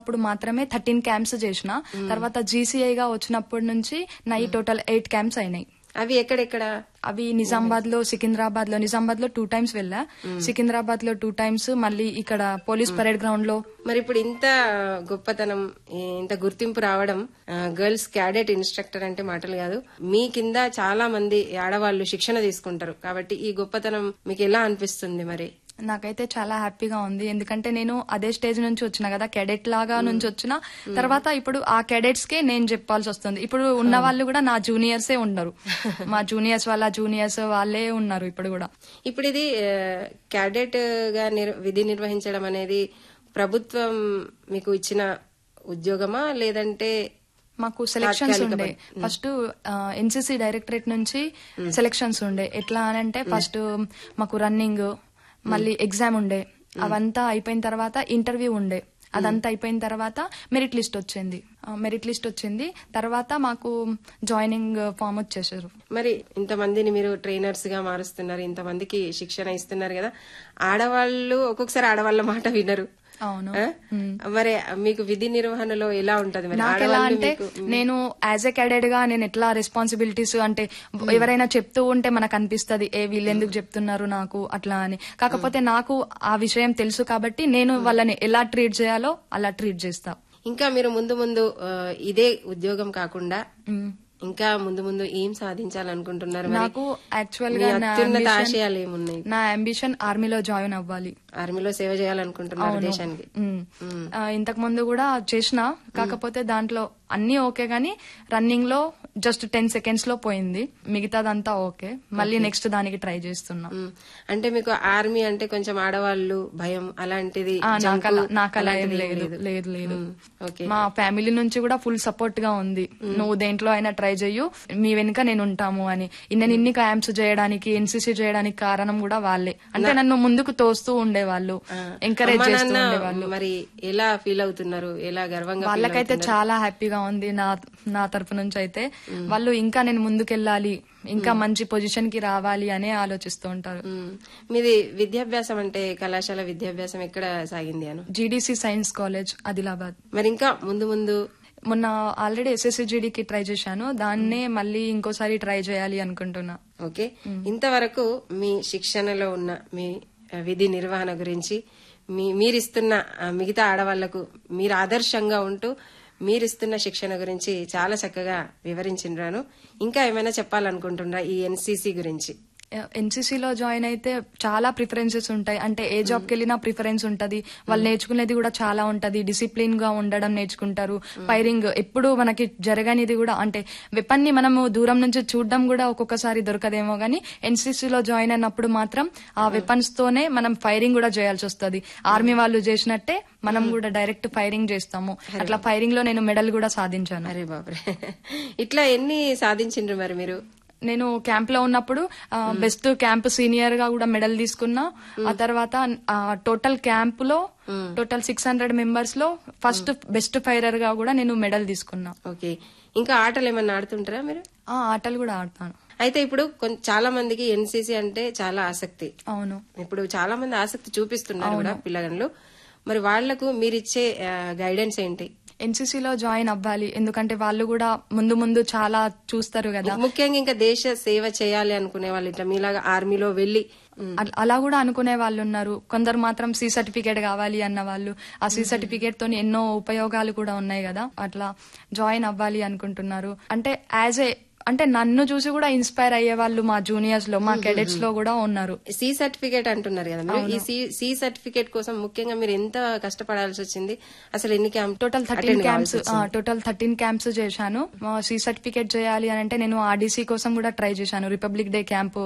అప్పుడు మాత్రమే thirteen camps చేసిన తర్వాత జీసీఐ గా వచ్చినప్పటి నుంచి నా ఈ టోటల్ ఎయిట్ క్యాంప్స్ అయినాయి అవి ఎక్కడెక్కడ అవి నిజామాబాద్ లో సికింద్రాబాద్ లో నిజామాబాద్ లో టూ టైమ్స్ వెళ్ళా సికింద్రాబాద్ లో టూ టైమ్స్ మళ్ళీ ఇక్కడ పోలీస్ పరేడ్ గ్రౌండ్ లో మరి ఇప్పుడు ఇంత గొప్పతనం ఇంత గుర్తింపు రావడం గర్ల్స్ క్యాడెట్ ఇన్స్ట్రక్టర్ అంటే మాటలు కాదు మీ కింద చాలా మంది ఆడవాళ్లు శిక్షణ తీసుకుంటారు కాబట్టి ఈ గొప్పతనం మీకు ఎలా అనిపిస్తుంది మరి నాకైతే చాలా హ్యాపీగా ఉంది ఎందుకంటే నేను అదే స్టేజ్ నుంచి వచ్చిన కదా కెడెట్ లాగా నుంచి వచ్చిన తర్వాత ఇప్పుడు ఆ కెడెట్స్ కే నేను చెప్పాల్సి వస్తుంది ఇప్పుడు ఉన్న వాళ్ళు కూడా నా జూనియర్సే ఉన్నారు మా జూనియర్స్ వాళ్ళ జూనియర్స్ వాళ్ళే ఉన్నారు ఇప్పుడు కూడా ఇప్పుడు ఇది క్యాడెట్ గా నిర్- విధి నిర్వహించడం అనేది ప్రభుత్వం మీకు ఇచ్చిన ఉద్యోగమా లేదంటే మాకు సెలక్షన్స్ ఉండే ఫస్ట్ ఎన్సీసీ డైరెక్టరేట్ నుంచి సెలక్షన్స్ ఉండే ఎట్లా అని అంటే ఫస్ట్ మాకు రన్నింగ్ మళ్ళీ ఎగ్జామ్ ఉండే అవంతా అయిపోయిన తర్వాత ఇంటర్వ్యూ ఉండే అదంతా అయిపోయిన తర్వాత మెరిట్ లిస్ట్ వచ్చింది మెరిట్ లిస్ట్ వచ్చింది తర్వాత మాకు జాయినింగ్ ఫామ్ వచ్చేసారు మరి ఇంతమందిని మీరు ట్రైనర్స్ గా మారుస్తున్నారు ఇంతమందికి శిక్షణ ఇస్తున్నారు కదా ఆడవాళ్ళు ఒక్కొక్కసారి ఆడవాళ్ళ మాట వినరు అవును ఆ? మరి మీకు విధి నిర్వహణలో ఎలా ఉంటది మరి నాకు ఎలా ఆడవాళ్ళు అంటే మీకు నేను యాజ్ ఎ క్యాడెట్ గా నేను ఎట్లా రెస్పాన్సిబిలిటీస్ అంటే ఎవరైనా చెప్తూ ఉంటే మనకు అనిపిస్తది ఏ వీళ్ళు ఎందుకు చెప్తున్నారు నాకు అట్లా అని కాకపోతే నాకు ఆ విషయం తెలుసు కాబట్టి నేను వాళ్ళని ఎలా ట్రీట్ చేయాలో అలా ట్రీట్ చేస్తా ఇంకా మీరు ముందు ముందు ఆ, ఇదే ఉద్యోగం కాకుండా మ్. ఇంకా ముందు ముందు ఏం సాధించాలనుకుంటున్నారు మరి? నాకు యాక్చువల్ మీ గా నా అత్యున్నత ambition- ఆశయాలు ఏమున్నాయి నా అంబిషన్ ఆర్మీలో జాయిన్ అవ్వాలి ఆర్మీలో సేవ చేయాలనుకుంటున్నారు దేశానికి మ్. ఆ, ఇంతకు ముందు కూడా చేసిన కాకపోతే దాంట్లో అన్ని ఓకే గానీ రన్నింగ్ లో జస్ట్ టెన్ సెకండ్స్ లో పోయింది మిగతాదంతా ఓకే మళ్ళీ నెక్స్ట్ దానికి ట్రై చేస్తున్నా మ్. అంటే మీకు ఆర్మీ అంటే కొంచెం ఆడవాళ్ళు భయం అలాంటిది ఆ, జంకు, నాకలా నాకలా ఏం అలాంటిది లేదు లేదు లేదు మ్. ఓకే మా ఫ్యామిలీ నుంచి కూడా ఫుల్ సపోర్ట్ గా ఉంది నువ్వు దేంట్లో అయినా ట్రై చెయ్యు మీ వెనుక నేను ఉంటాము అని నేను ఇన్ని క్యాంప్స్ చేయడానికి ఎన్సీసీ చేయడానికి కారణం కూడా వాళ్ళే అంటే నన్ను ముందుకు తోస్తూ ఉండేవాళ్ళు ఎంకరేజ్ అమ్మా చేస్తూ నాన్న ఉండేవాళ్ళు మరి ఎలా ఫీల్ అవుతున్నారు ఎలా గర్వంగా feel వాళ్ళకైతే చాలా హ్యాపీగా ఉంది నా నా తరపు నుంచి అయితే వాళ్ళు ఇంకా నేను ముందుకెళ్ళాలి ఇంకా మంచి పొజిషన్ కి రావాలి అనే ఆలోచిస్తూ ఉంటారు మ్. మీది విద్యాభ్యాసం అంటే కళాశాల విద్యాభ్యాసం ఎక్కడ సాగింది అను జీడీసీ సైన్స్ కాలేజ్ ఆదిలాబాద్ మరి ఇంకా ముందు ముందు మొన్న ఆల్రెడీ ఎస్ఎస్సిజిడికి ట్రై చేశాను దాన్నే మళ్ళీ ఇంకోసారి ట్రై చేయాలి అనుకుంటున్నా ఓకే ఇంతవరకు మీ శిక్షణలో ఉన్న మీ ఆ, విధి నిర్వహణ గురించి మీ మీరిస్తున్న ఆ, మిగతా ఆడవాళ్లకు మీరు ఆదర్శంగా ఉంటూ మీరిస్తున్న శిక్షణ గురించి చాలా చక్కగా వివరించినాను ఇంకా ఏమైనా చెప్పాలనుకుంటున్నారా ఈ ఎన్సీసీ గురించి ఎన్సీసీలో జాయిన్ అయితే చాలా ప్రిఫరెన్సెస్ ఉంటాయి అంటే ఏ జాబ్ కి వెళ్ళినా ప్రిఫరెన్స్ ఉంటది వాళ్ళు నేర్చుకునేది కూడా చాలా ఉంటది డిసిప్లిన్ గా ఉండడం నేర్చుకుంటారు ఫైరింగ్ ఎప్పుడు మనకి జరగనిది కూడా అంటే వెపన్ ని మనము దూరం నుంచి చూడడం కూడా ఒక్కొక్కసారి దొరకదేమో గానీ ఎన్సీసీలో జాయిన్ అయినప్పుడు మాత్రం ఆ వెపన్స్ తోనే మనం ఫైరింగ్ కూడా చేయాల్సి వస్తుంది ఆర్మీ వాళ్ళు చేసినట్టే మనం కూడా డైరెక్ట్ ఫైరింగ్ చేస్తాము అట్లా ఫైరింగ్ లో నేను మెడల్ కూడా సాధించాను అరే బాబరే ఇట్లా ఎన్ని సాధించిండ్రు మరి మీరు నేను క్యాంప్ లో ఉన్నప్పుడు బెస్ట్ క్యాంప్ సీనియర్ గా కూడా మెడల్ తీసుకున్నా ఆ తర్వాత టోటల్ క్యాంప్ లో టోటల్ సిక్స్ హండ్రెడ్ మెంబర్స్ లో ఫస్ట్ బెస్ట్ ఫైరర్ గా కూడా నేను మెడల్ తీసుకున్నా ఓకే ఇంకా ఆటలు ఏమన్నా ఆడుతుంటారా మీరు ఆ ఆటలు కూడా ఆడతాను అయితే ఇప్పుడు కొం- చాలా మందికి ఎన్సీసీ అంటే చాలా ఆసక్తి అవును ఇప్పుడు చాలా మంది ఆసక్తి చూపిస్తున్నారు కూడా పిల్లగండ్లు మరి వాళ్లకు మీరిచ్చే గైడెన్స్ ఏంటి ఎన్సీసీలో జాయిన్ అవ్వాలి ఎందుకంటే వాళ్ళు కూడా ముందు ముందు చాలా చూస్తారు కదా ముఖ్యంగా ఇంకా దేశ సేవ చేయాలి అనుకునే వాళ్ళు ఇట్లా మీలాగా ఆర్మీలో వెళ్లి అట్లా- అలా కూడా అనుకునే వాళ్ళు ఉన్నారు కొందరు మాత్రం సి సర్టిఫికేట్ కావాలి అన్న వాళ్ళు ఆ సి సర్టిఫికేట్ తోని ఎన్నో ఉపయోగాలు కూడా ఉన్నాయి కదా అట్లా జాయిన్ అవ్వాలి అనుకుంటున్నారు అంటే యాజ్ ఏ అంటే నన్ను చూసి కూడా ఇన్స్పైర్ అయ్యే వాళ్ళు మా జూనియర్స్ లో మా కెడెట్స్ లో కూడా ఉన్నారు సి సర్టిఫికేట్ అంటున్నారు కదా మీరు ఈ సి సి సర్టిఫికేట్ కోసం ముఖ్యంగా మీరు ఎంత కష్టపడాల్సి వచ్చింది అసలు ఎన్ని camp total thirteen camps total thirteen camps చేశాను సి సర్టిఫికేట్ చేయాలి అని అంటే నేను ఆర్డీసీ కోసం కూడా ట్రై చేశాను రిపబ్లిక్ డే క్యాంప్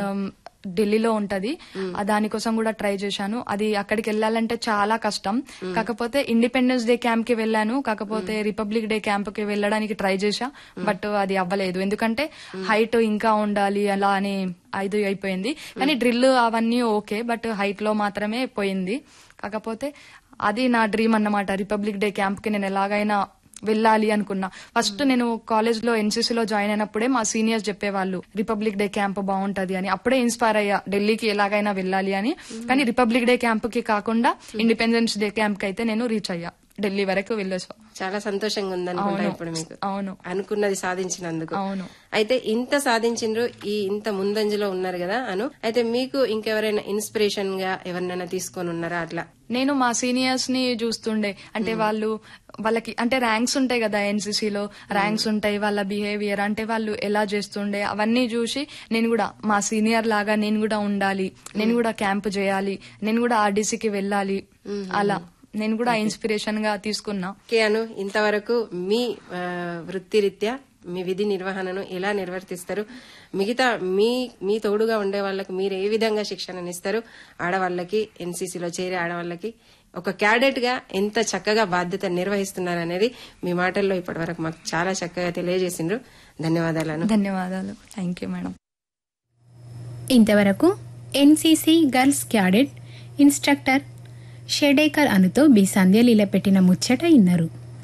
ఢిల్లీలో ఉంటది ఆ దానికోసం కూడా ట్రై చేశాను అది అక్కడికి వెళ్ళాలంటే చాలా కష్టం కాకపోతే ఇండిపెండెన్స్ డే క్యాంప్ కి వెళ్ళాను కాకపోతే రిపబ్లిక్ డే క్యాంప్ కి వెళ్ళడానికి ట్రై చేశా బట్ అది అవ్వలేదు ఎందుకంటే హైట్ ఇంకా ఉండాలి అలా అని ఐదు అయిపోయింది కానీ డ్రిల్ అవన్నీ ఓకే బట్ హైట్ లో మాత్రమే పోయింది కాకపోతే అది నా డ్రీమ్ అన్నమాట రిపబ్లిక్ డే క్యాంప్ కి నేను ఎలాగైనా వెళ్ళాలి అనుకున్నా ఫస్ట్ నేను కాలేజ్ లో ఎన్సీసీ లో జాయిన్ అయినప్పుడే మా సీనియర్స్ చెప్పేవాళ్ళు రిపబ్లిక్ డే క్యాంప్ బాగుంటది అని అప్పుడే ఇన్స్పైర్ అయ్యా ఢిల్లీకి ఎలాగైనా వెళ్ళాలి అని కానీ రిపబ్లిక్ డే క్యాంప్ కి కాకుండా ఇండిపెండెన్స్ డే క్యాంప్ కి అయితే నేను రీచ్ అయ్యా ఢిల్లీ వరకు వెళ్ళొచ్చు చాలా సంతోషంగా ఉందనుకుంటా అవును. ఇప్పుడు మీకు అవును అనుకున్నది సాధించినందుకు అవును అయితే ఇంత సాధించిండ్రు ఈ ఇంత ముందంజలో ఉన్నారు కదా అను అయితే మీకు ఇంకెవరైనా ఇన్స్పిరేషన్ గా ఎవరినైనా తీసుకొని ఉన్నారా అట్లా నేను మా సీనియర్స్ ని చూస్తుండే అంటే వాళ్ళు వాళ్ళకి అంటే ర్యాంక్స్ ఉంటాయి కదా ఎన్సీసీలో ర్యాంక్స్ ఉంటాయి వాళ్ళ బిహేవియర్ అంటే వాళ్ళు ఎలా చేస్తుండే అవన్నీ చూసి నేను కూడా మా సీనియర్ లాగా నేను కూడా ఉండాలి నేను కూడా క్యాంప్ చేయాలి నేను కూడా ఆర్డీసీకి వెళ్ళాలి అలా నేను కూడా ఇన్స్పిరేషన్ గా తీసుకున్నా ఓకే అను ఇంతవరకు మీ ఆ, వృత్తిరీత్యా మీ విధి నిర్వహణను ఎలా నిర్వర్తిస్తారు మిగతా మీ మీ తోడుగా ఉండే వాళ్ళకి మీరు ఏ విధంగా శిక్షణనిస్తారు ఆడవాళ్ళకి ఎన్సీసీలో చేరే ఆడవాళ్ళకి ఒక క్యాడెట్ గా ఎంత చక్కగా బాధ్యత నిర్వహిస్తున్నారు అనేది మీ మాటల్లో ఇప్పటి వరకు మాకు చాలా చక్కగా తెలియజేసిండ్రు ధన్యవాదాలను ధన్యవాదాలు థ్యాంక్ యూ మేడం ఇంతవరకు NCC girls cadet instructor Shedekar అనుతో బి సంధ్యలీల పెట్టిన ముచ్చట ఇన్నారు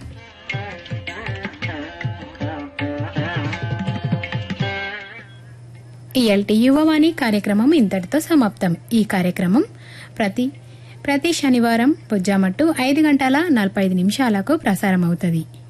ఇయల్టి యువవాణి కార్యక్రమం ఇంతటితో సమాప్తం ఈ కార్యక్రమం ప్రతి ప్రతి శనివారం పొజ్జామట్టు ఐదు గంటల నలభై ఐదు నిమిషాలకు ప్రసారమవుతుంది